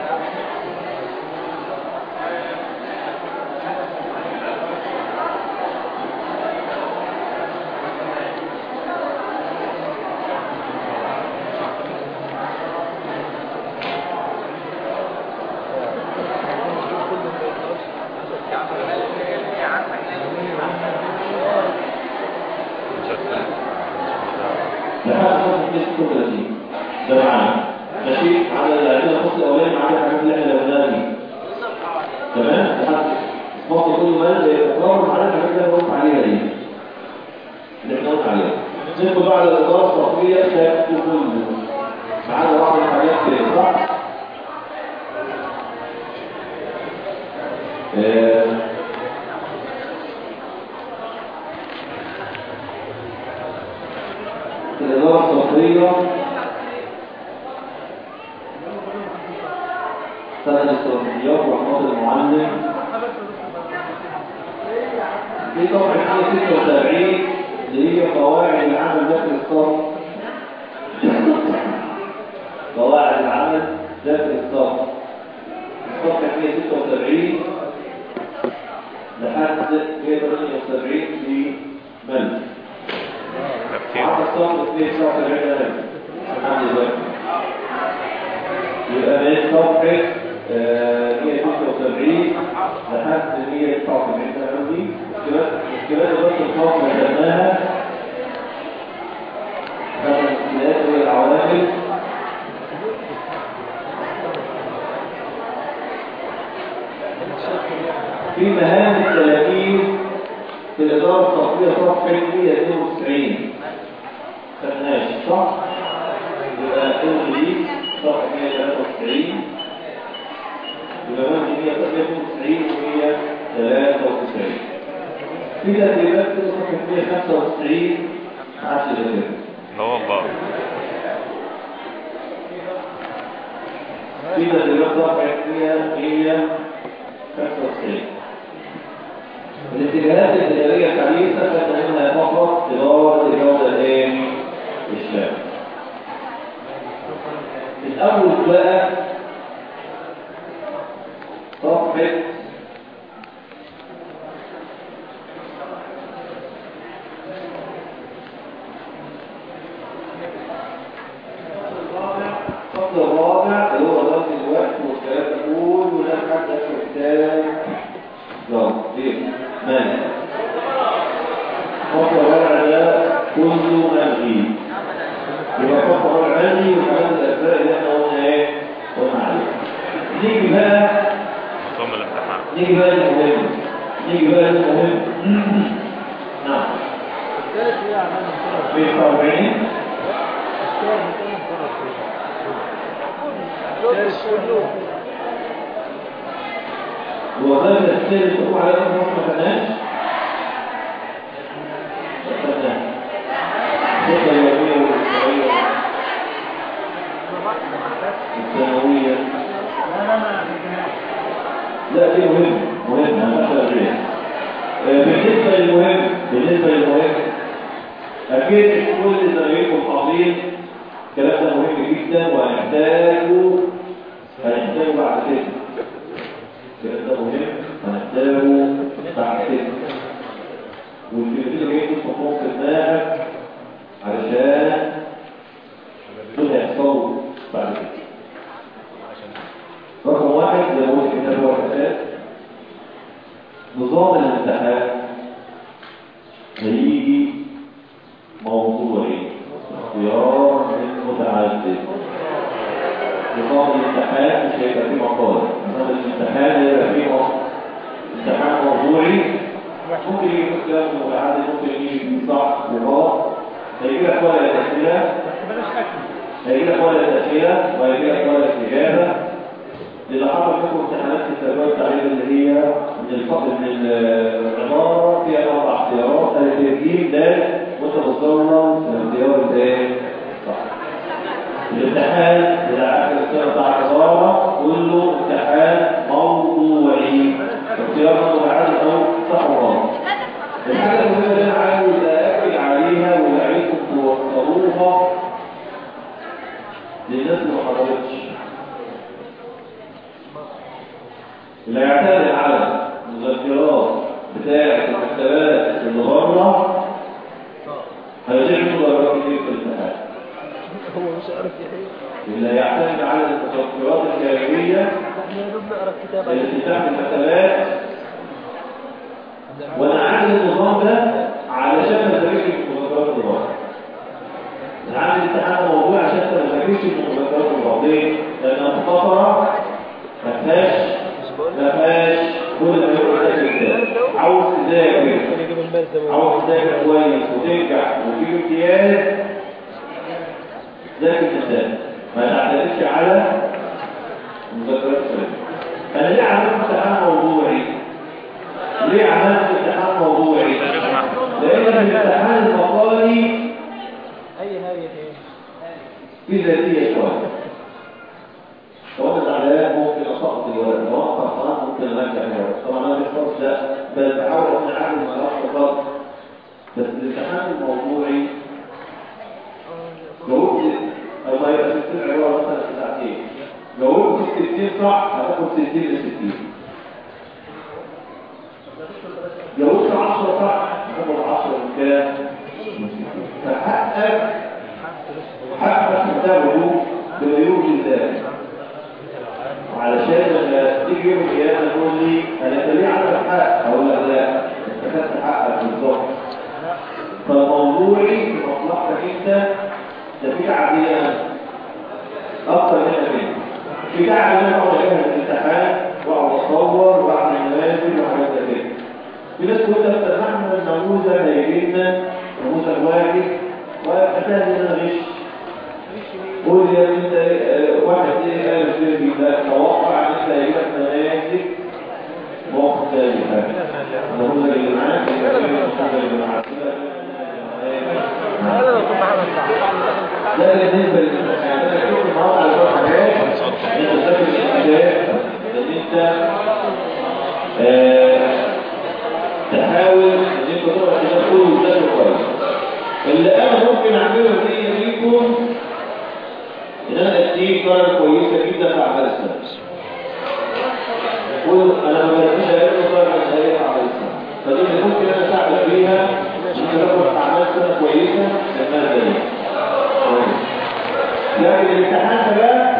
لحد صفحة 36 ده معانا ماشي على العيادة الخط الأولاني معانا الحاجات اللي احنا لقيناها دي تمام لحد الفصل كله مال يتكرر معانا الحاجات اللي انا قلت عليها دي اللي احنا قلنا عليها ندخل بقى على الإدارة الصرفية شايف كله معانا بعض الحاجات كده صح؟ آه، الإدارة الصرفية سنة الاستراتيجيات وحفاظ المعلم في طبعا حاجة 76 اللي هي قواعد العمل داخل الصرف قواعد العمل داخل الصرف الصفحة 176 لحد 178 في ملك كتير عدد الصف 279 الحمد لله صفحة آه، 179 لحد 179 قصدي مشكلات مشكلات الرد الخاص ذكرناها هذا المشكلات هي العوامل في مهام التلاميذ في الإدارة الصحية صفحة 192 خدناش صح؟ يبقى كل دي صفحة 193 يبقى ممكن 192 و 193 في تدريبات في صفحة 195 عشر دقائق لا والله في تدريبات صفحة 195 الاتجاهات الإدارية الحديثة كان منها فقط إدارة الجودة الإيه؟ الشام الأول بقى صفحة الفصل الرابع اللي هو ضبط الوقت والكلام ده كله ده حتى في كتاب لا ليه؟ ماشي الفصل الرابع ده كله ملغي يبقى الفصل الرابع ملغي وكمان الأسماء اللي احنا قلنا ايه؟ قلنا عليها نيجي بقى نظام الامتحان نيجي بقى للمهم نيجي بقى للمهم نعم الثالث هي عمال نصرف في 40 الثالث هي نصرف كله وغير الثالث تقوم على أنه ما خدناش خدناه خطة يومية والأسبوعية السنوية لا دي مهم مهم أنا أشتغل بيها آه، بالنسبة للمهم بالنسبة للمهم أكيد كل زمايلكم حاضرين الكلام ده مهم جدا وهنحتاجه هنحتاجه بعد كده الكلام ده مهم هنحتاجه بعد كده والكلمتين اللي جايين تحطهم في دماغك علشان دول هيحصلوا بعد كده رقم واحد زي ما قلت الكتاب هو الاساس نظام الامتحان هيجي موضوعي اختيار من متعدد نظام الامتحان مش هيبقى فيه مقال نظام الامتحان هيبقى فيه مقال امتحان موضوعي ممكن يجي اختيار من متعدد ممكن يجي صح وغلط هيجي لك ورقه اسئله هيجي لك ورقه اسئله وهيجي لك ورقه اجابه اللي حصل لكم امتحانات في التربيه والتعليم اللي هي من الفصل من العماره فيها اربع اختيارات الترتيب ده وانت بتدور في الاختيار الايه؟ صح. الامتحان بتاع اخر الاختيار بتاع العماره كله امتحان موضوعي اختيار متعدد او صح وغلط. الحاجه المهمه اللي انا عاوز اكد عليها واللي عايزكم توصلوها للناس اللي ما حضرتش اللي يعتمد على المذكرات بتاعة المكتبات اللي بره هيضيع منه درجات كتير في الامتحان هو مش عارف ايه اللي يعتمد على المذكرات الخارجية احنا يا دوب نقرا الكتاب اللي بتاعت المكتبات وانا عامل النظام ده علشان ما تذاكرش المذكرات اللي بره انا عامل امتحان موضوع عشان ما تذاكرش المذكرات اللي بره ليه؟ لانها مختصرة ما فيهاش ما فيهاش كل ما يقول لك الكتاب عاوز تذاكر يجيب المادة عاوز تذاكر كويس وتنجح وتجيب امتياز ذاكر الكتاب ما تعتمدش على مذكرات السنة انا ليه عملت امتحان موضوعي ليه عملت امتحان موضوعي لان الامتحان المقالي اي هاي ايه في ذاتيه شويه لو انا زعلان ممكن اسقط الورق لو انا فرحان ممكن ارجع الورق طبعا انا مش فرص لا بل بحاول ان اعمل ما اعرفش غلط بس الامتحان الموضوعي جاوبت او ما يبقى 60 عباره مثلا في ساعتين جاوبت 60 صح هتاخد 60 ل 60 جاوبت 10 صح هتاخد 10 من كام؟ من 60 فحقق حقق كتابه بما يرضي الله علشان لما تيجي يوم القيامه تقول لي انا كان ليه عندك حق اقول لك لا انت خدت حقك بالظبط فالموضوعي في مصلحتك انت ده في تعديل اكتر من كده في تعديل انا اقعد اجهز الامتحان واقعد اصور واعمل نماذج وحاجات زي كده في ناس تقول لك طب احنا النموذج هيجي لنا نموذج واحد واتفهم ان انا غش قول لي انت آه، واحد ايه قال الفيلم ده توقع ان انت هيجي لك نماذج مختلفه النموذج اللي معاك النموذج اللي معاك هذا لو كنت محمد سعد ده بالنسبه للامتحان انا شفت النهارده على شويه حاجات انت فاكر الكتاب ان انت آه، تحاول ان انت تقرا كتاب كله وتذاكر كويس اللي انا ممكن اعمله هديه ليكم ان انا اديك درجه كويسه جدا في اعمال السنه قول انا ما بديش اقل درجه نهائيه في اعمال السنه فدي اللي ممكن انا اساعدك فيها ان انت تاخد اعمال سنه كويسه في الماده دي كويس. لكن الامتحان ده بقى